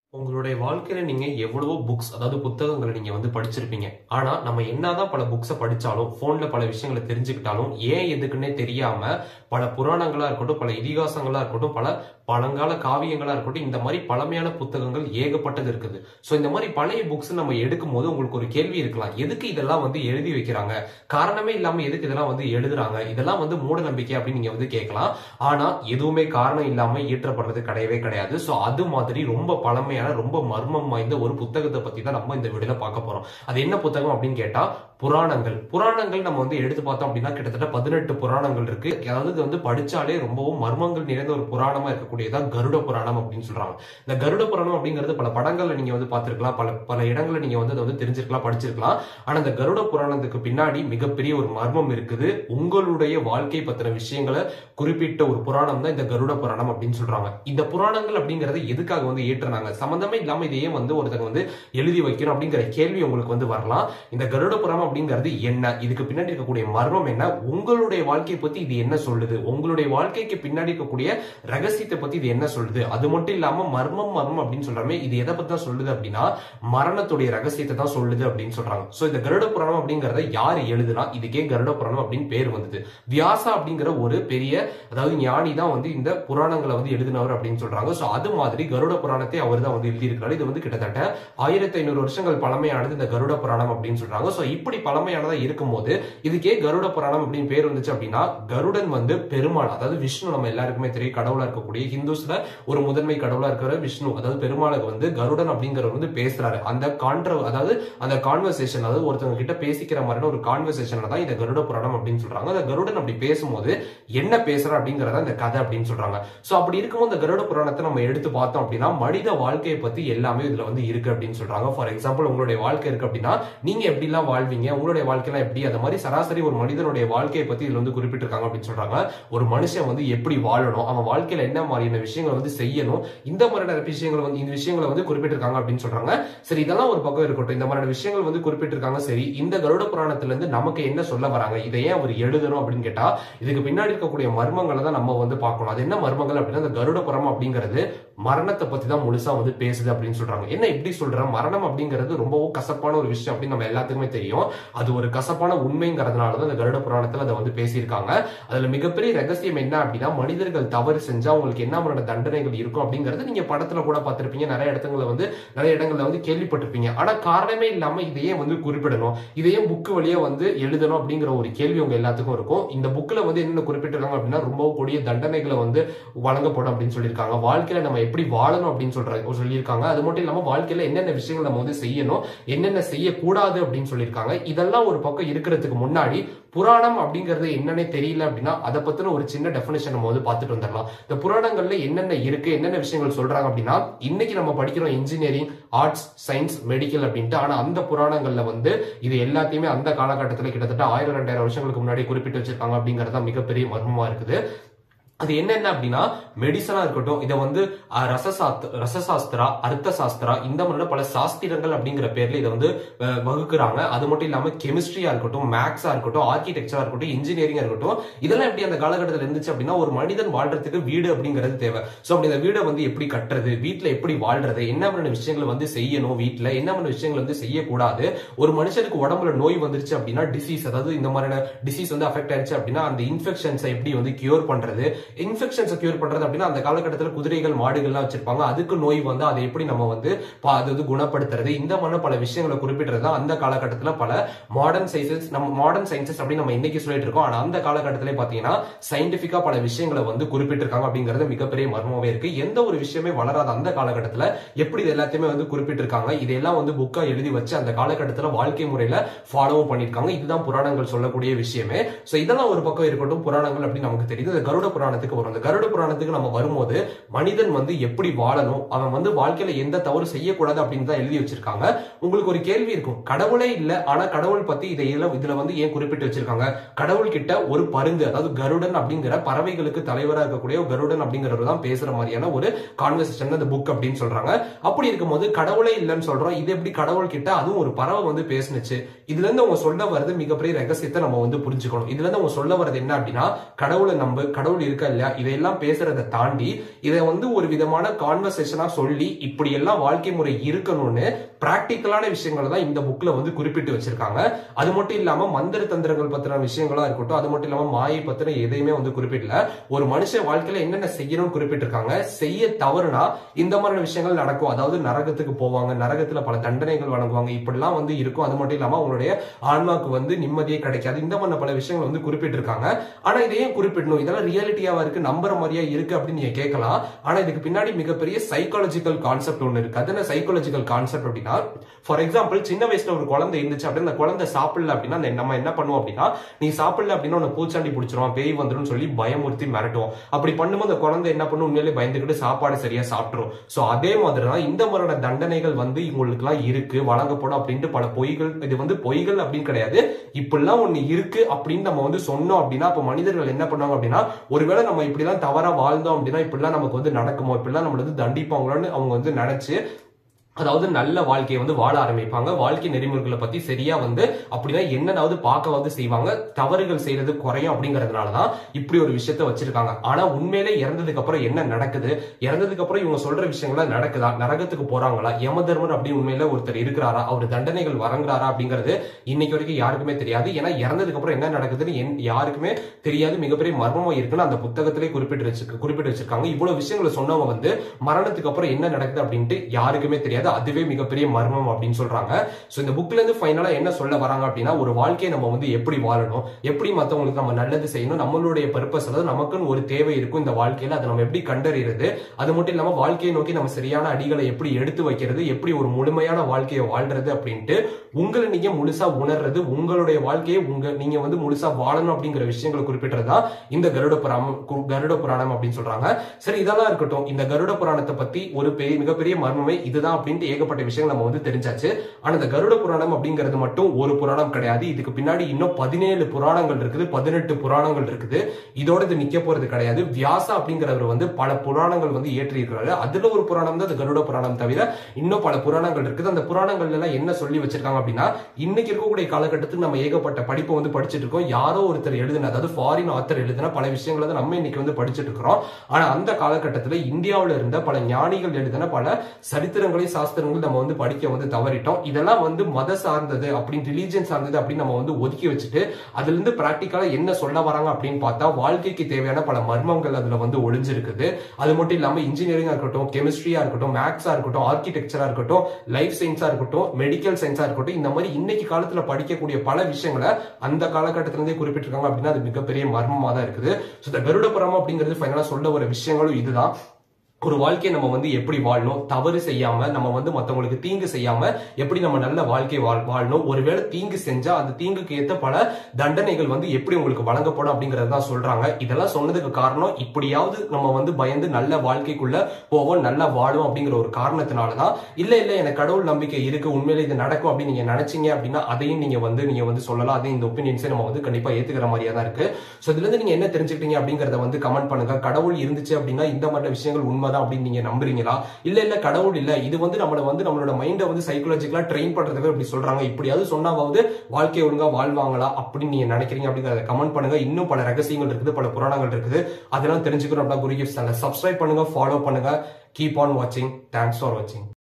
உங்களுடைய வாழ்க்கையில நீங்க எவ்வளவோ புக்ஸ் அதாவது புத்தகங்களை நீங்க வந்து படிச்சிருப்பீங்க ஆனா நம்ம என்னதான் பல புக்ஸை படிச்சாலும் போன்ல பல விஷயங்களை தெரிஞ்சுக்கிட்டாலும் ஏன் எதுக்குன்னே தெரியாம பல புராணங்களா இருக்கட்டும் பல இதிகாசங்களா இருக்கட்டும் பல பழங்கால காவியங்களா இருக்கட்டும் இந்த மாதிரி பழமையான புத்தகங்கள் ஏகப்பட்டது இருக்குது சோ இந்த மாதிரி பழைய புக்ஸ் நம்ம எடுக்கும் போது உங்களுக்கு ஒரு கேள்வி இருக்கலாம் எதுக்கு இதெல்லாம் வந்து எழுதி வைக்கிறாங்க காரணமே இல்லாம எதுக்கு இதெல்லாம் வந்து எழுதுறாங்க இதெல்லாம் வந்து மூட நம்பிக்கை அப்படின்னு நீங்க வந்து கேட்கலாம் ஆனா எதுவுமே காரணம் இல்லாம இயற்றப்படுறது கிடையவே கிடையாது சோ அது மாதிரி ரொம்ப பழமையான ரொம்ப மர்மம் வாய்ந்த ஒரு புத்தகத்தை பத்தி தான் நம்ம இந்த வீடியோல பார்க்க போறோம் அது என்ன புத்தகம் அப்படின்னு கேட்டா புராணங்கள் புராணங்கள் நம்ம வந்து எடுத்து பார்த்தோம் அப்படின்னா கிட்டத்தட்ட பதினெட்டு புராணங்கள் இருக்கு அதாவது இது வந்து படிச்சாலே ரொம்பவும் மர்மங்கள் நிறைந்த ஒரு புராணமா இருக்கக்கூடியதா கருட புராணம் அப்படின்னு சொல்றாங்க இந்த கருட புராணம் அப்படிங்கிறது பல படங்கள்ல நீங்க வந்து பார்த்திருக்கலாம் பல பல இடங்கள்ல நீங்க வந்து அதை வந்து தெரிஞ்சிருக்கலாம் படிச்சிருக்கலாம் ஆனா இந்த கருட புராணத்துக்கு பின்னாடி மிகப்பெரிய ஒரு மர்மம் இருக்குது உங்களுடைய வாழ்க்கை பத்தின விஷயங்களை குறிப்பிட்ட ஒரு புராணம் தான் இந்த கருட புராணம் அப்படின்னு சொல்றாங்க இந்த புராணங்கள் அப்படிங்கறது எதுக்காக வந்து ஏற்றுனாங்க சம்பந்தமே இல்லாம இதையே வந்து ஒருத்தங்க வந்து எழுதி வைக்கணும் அப்படிங்கிற கேள்வி உங்களுக்கு வந்து வரலாம் இந்த கருட புராணம் அப்படிங்கிறது என்ன இதுக்கு பின்னாடி இருக்கக்கூடிய மர்மம் என்ன உங்களுடைய வாழ்க்கையை பத்தி இது என்ன சொல்லுது உங்களுடைய வாழ்க்கைக்கு பின்னாடி இருக்கக்கூடிய ரகசியத்தை பத்தி இது என்ன சொல்லுது அது மட்டும் இல்லாம மர்மம் மர்மம் அப்படின்னு சொல்றாமே இது எதை பத்தி தான் சொல்லுது அப்படின்னா மரணத்துடைய ரகசியத்தை தான் சொல்லுது அப்படின்னு சொல்றாங்க சோ இந்த கருட புராணம் அப்படிங்கறத யார் எழுதுனா இதுக்கே கருட புராணம் அப்படின்னு பேர் வந்தது வியாசா அப்படிங்கிற ஒரு பெரிய அதாவது ஞானி தான் வந்து இந்த புராணங்களை வந்து எழுதினவர் அப்படின்னு சொல்றாங்க சோ அது மாதிரி கருட புராணத்தை அவர் தான் வந்து எழுதியிருக்காரு இது வந்து கிட்டத்தட்ட ஆயிரத்தி ஐநூறு வருஷங்கள் பழமையானது இந்த கருட புராணம் அப்படின்னு சொல்றாங்க சோ இப்படி பழமையானதா இருக்கும்போது இதுக்கே கருட புராணம் அப்படின்னு பேர் வந்துச்சு அப்படின்னா கருடன் வந்து பெருமாள் அதாவது விஷ்ணு நம்ம எல்லாருக்குமே தெரியும் கடவுளா இருக்கக்கூடிய ஹிந்துஸ்ல ஒரு முதன்மை கடவுளா இருக்கிற விஷ்ணு அதாவது பெருமாளுக்கு வந்து கருடன் அப்படிங்கிறவர் வந்து பேசுறாரு அந்த கான்ட்ர அதாவது அந்த கான்வர்சேஷன் அதாவது ஒருத்தவங்க கிட்ட பேசிக்கிற மாதிரியான ஒரு கான்வர்சேஷன்ல தான் இந்த கருட புராணம் அப்படின்னு சொல்றாங்க அந்த கருடன் அப்படி பேசும்போது என்ன பேசுற அப்படிங்கறத இந்த கதை அப்படின்னு சொல்றாங்க சோ அப்படி இருக்கும்போது இந்த கருட புராணத்தை நம்ம எடுத்து பார்த்தோம் அப்படின்னா மனித வாழ்க்கையை பத்தி எல்லாமே இதுல வந்து இருக்கு அப்படின்னு சொல்றாங்க ஃபார் எக்ஸாம்பிள் உங்களுடைய வாழ்க்கை இருக்கு அப்படின்னா நீங்க எப்படி எல்லாம் வாழ்வீங்க உங்களுடைய வாழ்க்கையெல்லாம் எப்படி அந்த மாதிரி சராசரி ஒரு மனிதனுடைய வாழ்க்கையை பத்தி இதுல வந்து குறிப்பிட்டிருக்காங்க அப்படின்னு சொல்றாங்க ஒரு மனுஷன் வந்து எப்படி வாழணும் அவன் வாழ்க்கையில என்ன மாதிரியான விஷயங்களை வந்து செய்யணும் இந்த மாதிரியான விஷயங்களை வந்து இந்த விஷயங்களை வந்து குறிப்பிட்டிருக்காங்க அப்படின்னு சொல்றாங்க சரி இதெல்லாம் ஒரு பக்கம் இருக்கட்டும் இந்த மாதிரியான விஷயங்கள் வந்து குறிப்பிட்டிருக்காங்க சரி இந்த கருட புராணத்துல இருந்து நமக்கு என்ன சொல்ல வராங்க இதை ஏன் அவர் எழுதணும் அப்படின்னு கேட்டா இதுக்கு பின்னாடி இருக்கக்கூடிய மர்மங்களை தான் நம்ம வந்து பார்க்கணும் அது என்ன மர்மங்கள் அப்படின்னா இந்த கருட புறம் அப்படிங்கிறது மரணத்தை பத்தி தான் முழுசா வந்து பேசுது அப்படின்னு சொல்றாங்க என்ன இப்படி சொல்றேன் மரணம் அப்படிங்கிறது ரொம்பவும் கசப்பான ஒரு விஷயம் அப்படின்னு நம்ம எல்லாத்துக்குமே தெரியும் அது ஒரு கசப்பான உண்மைங்கிறதுனால தான் இந்த கருட புராணத்துல அதை வந்து பேசியிருக்காங்க அதுல மிகப்பெரிய ரகசியம் என்ன அப்படின்னா மனிதர்கள் தவறு செஞ்சா உங்களுக்கு என்ன மாதிரியான தண்டனைகள் இருக்கும் அப்படிங்கறது நீங்க படத்துல கூட பார்த்திருப்பீங்க நிறைய இடத்துல வந்து நிறைய இடங்கள்ல வந்து கேள்விப்பட்டிருப்பீங்க ஆனா காரணமே இல்லாம இதையே வந்து குறிப்பிடணும் இதையே புக்கு வழியா வந்து எழுதணும் அப்படிங்கிற ஒரு கேள்வி உங்க எல்லாத்துக்கும் இருக்கும் இந்த புக்ல வந்து என்னென்ன குறிப்பிட்டிருக்காங்க அப்படின்னா ரொம்ப கொடிய தண்டனைகளை வந்து வழங்கப்படும் அப்படின்னு சொல்லியிருக்காங்க வாழ்க்கையில நம்ம எப்படி வாழணும் அப்படின்னு சொல்றாங்க சொல்லியிருக்காங்க அது மட்டும் இல்லாம வாழ்க்கையில என்னென்ன விஷயங்கள் நம்ம வந்து செய்யணும் என்னென்ன செய்யக்கூடாது அப்படின்னு சொல்லியிருக்காங்க இதெல்லாம் ஒரு பக்கம் இருக்கிறதுக்கு முன்னாடி புராணம் அப்படிங்கிறது என்னன்னே தெரியல அப்படின்னா அதை பத்தின ஒரு சின்ன டெபினேஷன் நம்ம வந்து பார்த்துட்டு வந்துடலாம் இந்த புராணங்கள்ல என்னென்ன இருக்கு என்னென்ன விஷயங்கள் சொல்றாங்க அப்படின்னா இன்னைக்கு நம்ம படிக்கிறோம் இன்ஜினியரிங் ஆர்ட்ஸ் சயின்ஸ் மெடிக்கல் அப்படின்ட்டு ஆனா அந்த புராணங்கள்ல வந்து இது எல்லாத்தையுமே அந்த காலகட்டத்தில் கிட்டத்தட்ட ஆயிரம் ரெண்டாயிரம் வருஷங்களுக்கு முன்னாடி குறிப்பிட்டு வச்சிருக்காங்க அப்படிங்கறது தான் மிகப்பெரிய மர்மமா இருக்குது அது என்னென்ன அப்படின்னா மெடிசனா இருக்கட்டும் இதை வந்து அஹ், ரசசாஸ்த் ரசசாஸ்திரா அர்த்த சாஸ்திரா இந்த மாதிரி பல சாஸ்திரங்கள் அப்படிங்கிற பேர்ல இதை வந்து அஹ், வகுக்கிறாங்க அது மட்டும் இல்லாம கெமிஸ்ட்ரியா இருக்கட்டும் மேக்ஸா இருக்கட்டும் ஆர்கிடெக்சரா இருக்கட்டும் இன்ஜினியரிங்கா இருக்கட்டும் இதெல்லாம் எப்படி அந்த காலகட்டத்தில் இருந்துச்சு அப்படின்னா ஒரு மனிதன் வாழ்றதுக்கு வீடு அப்படிங்கிறது தேவை சோ அப்படி இந்த வீடை வந்து எப்படி கட்டுறது வீட்டுல எப்படி வாழ்றது என்ன மாதிரியான விஷயங்களை வந்து செய்யணும் வீட்டுல என்ன மாதிரியான விஷயங்களை வந்து செய்யக்கூடாது ஒரு மனுஷனுக்கு உடம்புல நோய் வந்துருச்சு அப்படின்னா டிசீஸ் அதாவது இந்த மாதிரியான டிசீஸ் வந்து அஃபெக்ட் ஆயிடுச்சு அப்படின்னா அந்த இன்ஃபெக்ஷன்ஸை எப்படி வந்து கியூர் பண்றது இன்ஃபெக்ஷன்ஸை கியூர் பண்றது அப்படின்னா அந்த காலகட்டத்தில் குதிரைகள் மாடுகள்லாம் வச்சிருப்பாங்க அதுக்கு நோய் வந்து அதை எப்படி நம்ம வந்து பா- அது வந்து குணப்படுத்துறது இந்த மாதிரி பல விஷயங்களை குறிப்பிடுறது தான் அந்த காலகட்டத்தில் பல மாடர்ன் சயின்சஸ் நம்ம மாடர்ன் சயின்சஸ் அப்படின்னு நம்ம இன்னைக்கு சொல்லிட்டு இருக்கோம் ஆனா அந்த காலகட்டத்திலே பாத்தீங்கன்னா சயின்டிபிக்கா பல விஷயங்களை வந்து குறிப்பிட்டிருக்காங்க அப்படிங்கிறது மிகப்பெரிய மர்மமாவே இருக்கு எந்த ஒரு விஷயமே வளராத அந்த காலகட்டத்தில் எப்படி இது எல்லாத்தையுமே வந்து குறிப்பிட்டிருக்காங்க இதெல்லாம் வந்து புக்கா எழுதி வச்சு அந்த காலகட்டத்தில் வாழ்க்கை முறையில ஃபாலோவும் பண்ணிருக்காங்க இதுதான் புராணங்கள் சொல்லக்கூடிய விஷயமே சோ இதெல்லாம் ஒரு பக்கம் இருக்கட்டும் புராணங்கள் அப்படின்னு நமக்கு தெரியுது இந்த கருட புராணத்துக்கு வரும் இந்த கருட புராணத்துக்கு நம்ம வரும்போது மனிதன் வந்து எப்படி வாழணும் அவன் வந்து வாழ்க்கையில எந்த தவறு செய்யக்கூடாது அப்படின்னு தான் எழுதி வச்சிருக்காங்க உங்களுக்கு ஒரு கேள்வி இருக்கும் கடவுளே இல்ல ஆனா கடவுள் பத்தி இதை இதுல இதுல வந்து ஏன் குறிப்பிட்டு வச்சிருக்காங்க கடவுள் கிட்ட ஒரு பருந்து அதாவது கருடன் அப்படிங்கிற பறவைகளுக்கு தலைவரா இருக்கக்கூடிய ஒரு கருடன் அப்படிங்கிறவர் தான் பேசுற மாதிரியான ஒரு கான்வர்சேஷன் அந்த புக் அப்படின்னு சொல்றாங்க அப்படி இருக்கும்போது கடவுளே இல்லைன்னு சொல்றோம் இது எப்படி கடவுள் கிட்ட அதுவும் ஒரு பறவை வந்து பேசுனுச்சு இதுல இருந்து அவங்க சொல்ல வர்றது மிகப்பெரிய ரகசியத்தை நம்ம வந்து புரிஞ்சுக்கணும் இதுல இருந்து அவங்க சொல்ல வர்றது என்ன அப்படின்னா கடவுளை நம்ப கடவுள் இருக்கா இல்லையா இதையெல்லாம் பேசுறதை தாண்டி இதை வந்து ஒரு விதமான கான்வர்சேஷனா சொல்லி இப்படி எல்லாம் வாழ்க்கை முறை இருக்கணும்னு பிராக்டிக்கலான விஷயங்களை தான் இந்த புக்ல வந்து குறிப்பிட்டு வச்சிருக்காங்க அது மட்டும் இல்லாம மந்திர தந்திரங்கள் பத்தின விஷயங்களா இருக்கட்டும் அது மட்டும் இல்லாம மாயை பத்தின எதையுமே வந்து குறிப்பிடல ஒரு மனுஷ வாழ்க்கையில என்னென்ன செய்யணும்னு குறிப்பிட்டிருக்காங்க செய்ய தவறுனா இந்த மாதிரியான விஷயங்கள் நடக்கும் அதாவது நரகத்துக்கு போவாங்க நரகத்துல பல தண்டனைகள் வழங்குவாங்க இப்படிலாம் வந்து இருக்கும் அது மட்டும் இல்லாம அவங்களுடைய ஆன்மாக்கு வந்து நிம்மதியே கிடைக்காது இந்த மாதிரி பல விஷயங்கள் வந்து குறிப்பிட்டிருக்காங்க ஆனா இதையும் குறிப்பிடணும் இதெல்லாம் ரியாலிட்டியாவா இருக்கு நம்புற மாதிரியா இருக்கு அப்படின்னு நீங்க கேட்கலாம் ஆனா இதுக்கு பின்னாடி மிகப்பெரிய சைக்காலஜிக்கல் கான்செப்ட் ஒன்று இருக்கு அது என்ன சைக்காலஜிக்கல் கான்செப்ட் அப்படின்னா ஃபார் எக்ஸாம்பிள் சின்ன வயசுல ஒரு குழந்தை இருந்துச்சு அப்படின்னா அந்த குழந்தை சாப்பிடல அப்படின்னா அந்த நம்ம என்ன பண்ணுவோம் அப்படின்னா நீ சாப்பிடல அப்படின்னா உன்னை பூச்சாண்டி பிடிச்சிரும் பேய் வந்துடும் சொல்லி பயமுறுத்தி மிரட்டுவோம் அப்படி பண்ணும்போது அந்த குழந்தை என்ன பண்ணும் உண்மையிலே பயந்துக்கிட்டு சாப்பாடு சரியா சாப்பிட்டுரும் சோ அதே மாதிரி தான் இந்த மாதிரியான தண்டனைகள் வந்து இவங்களுக்கு எல்லாம் இருக்கு வழங்கப்படும் அப்படின்ட்டு பல பொய்கள் இது வந்து பொய்கள் அப்படின்னு கிடையாது இப்படிலாம் ஒண்ணு இருக்கு அப்படின்னு நம்ம வந்து சொன்னோம் அப்படின்னா அப்ப மனிதர்கள் என்ன பண்ணுவாங்க அப்படின்னா ஒருவேளை நம்ம இப்படிலாம் தவறா வாழ்ந்தோம் அப்படின்னா இப்படிலாம் நமக்கு வந்து நடக்குமோ இப்படிலாம் நம்மள வந்து தண்டிப்பாங்களோன்னு அவங்க வந்து நினைச்சு அதாவது நல்ல வாழ்க்கையை வந்து வாழ ஆரம்பிப்பாங்க வாழ்க்கை நெறிமுறைகளை பத்தி சரியா வந்து அப்படிதான் என்னன்னாவது பார்க்கவாவது செய்வாங்க தவறுகள் செய்யறது குறையும் அப்படிங்கறதுனாலதான் இப்படி ஒரு விஷயத்த வச்சிருக்காங்க ஆனா உண்மையிலே இறந்ததுக்கு அப்புறம் என்ன நடக்குது இறந்ததுக்கு அப்புறம் இவங்க சொல்ற விஷயங்கள்லாம் நடக்குதா நரகத்துக்கு போறாங்களா யம தர்மர் அப்படி உண்மையில ஒருத்தர் இருக்கிறாரா அவர் தண்டனைகள் வழங்குறாரா அப்படிங்கிறது இன்னைக்கு வரைக்கும் யாருக்குமே தெரியாது ஏன்னா இறந்ததுக்கு அப்புறம் என்ன நடக்குதுன்னு என்- யாருக்குமே தெரியாது மிகப்பெரிய மர்மமா இருக்குன்னு அந்த புத்தகத்திலே குறிப்பிட்டு வச்சிருக்கு குறிப்பிட்டு வச்சிருக்காங்க இவ்வளவு விஷயங்களை சொன்னவங்க வந்து மரணத்துக்கு அப்புறம் என்ன நடக்குது அப்படின்ட்டு யாருக்குமே தெரியாது அதுவே மிகப்பெரிய மர்மம் அப்படின்னு சொல்றாங்க சோ இந்த புக்ல இருந்து ஃபைனலா என்ன சொல்ல வராங்க அப்படின்னா ஒரு வாழ்க்கையை நம்ம வந்து எப்படி வாழணும் எப்படி மத்தவங்களுக்கு நம்ம நல்லது செய்யணும் நம்மளுடைய பர்பஸ் அதாவது நமக்குன்னு ஒரு தேவை இருக்கும் இந்த வாழ்க்கையில அதை நம்ம எப்படி கண்டறியறது அது மட்டும் இல்லாம வாழ்க்கையை நோக்கி நம்ம சரியான அடிகளை எப்படி எடுத்து வைக்கிறது எப்படி ஒரு முழுமையான வாழ்க்கையை வாழ்றது அப்படின்ட்டு உங்களை நீங்க முழுசா உணர்றது உங்களுடைய வாழ்க்கையை உங்க நீங்க வந்து முழுசா வாழணும் அப்படிங்கிற விஷயங்களை குறிப்பிட்டதா இந்த கருட புராணம் கு- கருட புராணம் அப்படின்னு சொல்றாங்க சரி இதெல்லாம் இருக்கட்டும் இந்த கருட புராணத்தை பத்தி ஒரு பெரிய மிகப்பெரிய மர்மமே இதுதான் அப்படின்ட்டு ஏகப்பட்ட விஷயங்கள் நம்ம வந்து தெரிஞ்சாச்சு ஆனா இந்த கருட புராணம் அப்படிங்கிறது மட்டும் ஒரு புராணம் கிடையாது இதுக்கு பின்னாடி இன்னும் பதினேழு புராணங்கள் இருக்குது பதினெட்டு புராணங்கள் இருக்குது இதோட இது நிக்க போறது கிடையாது வியாசா அப்படிங்கிறவர் வந்து பல புராணங்கள் வந்து ஏற்றிருக்கிறாரு அதுல ஒரு புராணம் தான் இந்த கருட புராணம் தவிர இன்னும் பல புராணங்கள் இருக்குது அந்த புராணங்கள்ல எல்லாம் என்ன சொல்லி வச்சிருக்காங்க அப்படின்னா இன்னைக்கு இருக்கக்கூடிய காலகட்டத்துக்கு நம்ம ஏகப்பட்ட படிப்பை வந்து படிச்சுட்டு இருக்கோம் யாரோ ஒருத்தர் எழுதின அதாவது ஃபாரின் ஆத்தர் எழுதின பல விஷயங்களை தான் நம்ம இன்னைக்கு வந்து படிச்சுட்டு இருக்கிறோம் ஆனா அந்த காலகட்டத்துல இந்தியாவுல இருந்த பல ஞானிகள் எழுதின பல சரித்திரங்களையும் சாஸ்திரங்களையும் நம்ம வந்து படிக்க வந்து தவறிட்டோம் இதெல்லாம் வந்து மத சார்ந்தது அப்படின்னு ரிலீஜன் சார்ந்தது அப்படின்னு நம்ம வந்து ஒதுக்கி வச்சுட்டு அதுல இருந்து பிராக்டிக்கலா என்ன சொல்ல வராங்க அப்படின்னு பார்த்தா வாழ்க்கைக்கு தேவையான பல மர்மங்கள் அதுல வந்து ஒளிஞ்சிருக்குது அது மட்டும் இல்லாம இன்ஜினியரிங்கா இருக்கட்டும் கெமிஸ்ட்ரியா இருக்கட்டும் மேக்ஸா இருக்கட்டும் ஆர்கிடெக்சரா இருக்கட்டும் லைஃப் சயின்ஸா இருக்கட்டும் மெடிக்கல் சயின்ஸா இருக்கட்டும் இந்த மாதிரி இன்னைக்கு காலத்துல படிக்கக்கூடிய பல விஷயங்களை அந்த காலகட்டத்தில இருந்தே குறிப்பிட்டிருக்காங்க அப்படின்னா அது மிகப்பெரிய மர்மமா தான் இருக்குது ஸோ இந்த கருட புராணம் அப்படிங்கிறது ஃபைனலா சொல்ல வர விஷயங்களும் இதுதான் ஒரு வாழ்க்கையை நம்ம வந்து எப்படி வாழணும் தவறு செய்யாம நம்ம வந்து மத்தவங்களுக்கு தீங்கு செய்யாம எப்படி நம்ம நல்ல வாழ்க்கை வாழ் வாழணும் ஒருவேளை தீங்கு செஞ்சா அந்த தீங்குக்கு ஏத்த பல தண்டனைகள் வந்து எப்படி உங்களுக்கு வழங்கப்படும் அப்படிங்கறது தான் சொல்றாங்க இதெல்லாம் சொன்னதுக்கு காரணம் இப்படியாவது நம்ம வந்து பயந்து நல்ல வாழ்க்கைக்குள்ள போவோம் நல்லா வாழும் அப்படிங்கிற ஒரு காரணத்தினாலதான் இல்ல இல்ல எனக்கு கடவுள் நம்பிக்கை இருக்கு உண்மையில இது நடக்கும் அப்படின்னு நீங்க நினைச்சீங்க அப்படின்னா அதையும் நீங்க வந்து நீங்க வந்து சொல்லலாம் அதையும் இந்த ஒப்பீனியன்ஸை நம்ம வந்து கண்டிப்பா ஏத்துக்கிற மாதிரியா தான் இருக்கு சோ இதுல இருந்து நீங்க என்ன தெரிஞ்சுக்கிட்டீங்க அப்படிங்கறத வந்து கமெண்ட் பண்ணுங்க கடவுள் இருந்துச்சு அப்படின்னா இந்த மாதிரி விஷயங்கள் உண்மைதான் அப்படின்னு நீங்க நம்புறீங்களா இல்ல இல்ல கடவுள் இல்ல இது வந்து நம்மள வந்து நம்மளோட மைண்டை வந்து சைக்கலாஜிக்கலா ட்ரெயின் பண்றதுக்கு இப்படி சொல்றாங்க இப்படியாவது சொன்னாவது வாழ்க்கை ஒழுங்கா வாழ்வாங்களா அப்படின்னு நீங்க நினைக்கிறீங்க அப்படிங்கறத கமெண்ட் பண்ணுங்க இன்னும் பல ரகசியங்கள் இருக்குது பல புராணங்கள் இருக்குது அதெல்லாம் தெரிஞ்சுக்கணும் அப்படின்னா குரு கிஃப்ட் சேனல் சப்ஸ்கிரைப் பண்ணுங்க ஃபாலோ பண்ணுங்க கீப் ஆன் வாட்சிங் தேங்க்ஸ் ஃபார் வாட்சிங்